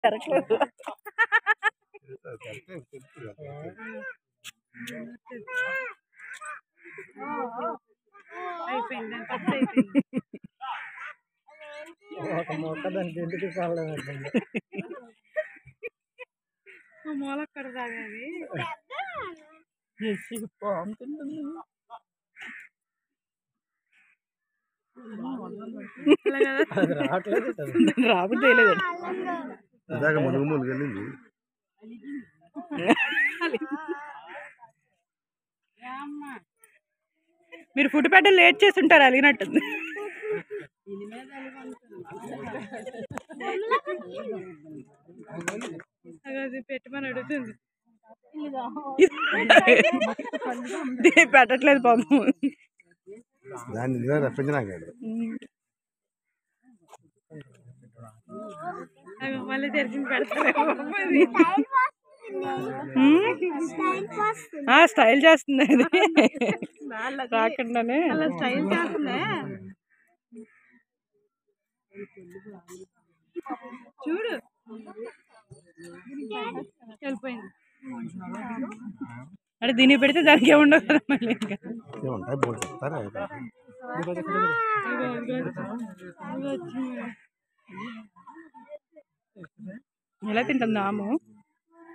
జరగలేదు అయిపోయింది ఫస్ట్ అయిపోయింది ఒక మొక్క దానికి ఎందుకు చాలలేదు ఆ మూల అక్కడ తాగాలి పాము తింటుంది అలా కదా అది రావట్లేదు కదా. రాబుద్ది తెలియదు ఇందాక మునుగు మునుగు వెళ్ళింది మీరు ఫుడ్ పెట్ట లేట్ చేసి ఉంటారు అలిగినట్టుంది అది పెట్టమని అడుగుతుంది ఇది పెట్టట్లేదు పాము దాన్ని ఇదిగా రప్పించినాక అగో మళ్ళీ తెరిచింది పెడతారేమో అది. ఆ స్టైల్ చేస్తుంది అది రాకుండానే అలా స్టైల్ చేస్తుందే చూడు వెళ్ళిపోయింది అంటే దీనికి పెడితే దానికి ఏముండవు కదా మళ్ళీ ఇంకా ఏముంటాయి బోల్ చెప్తారా అగో, అగో. అగో వచ్చింది. ఎలా తింటుంది ఆము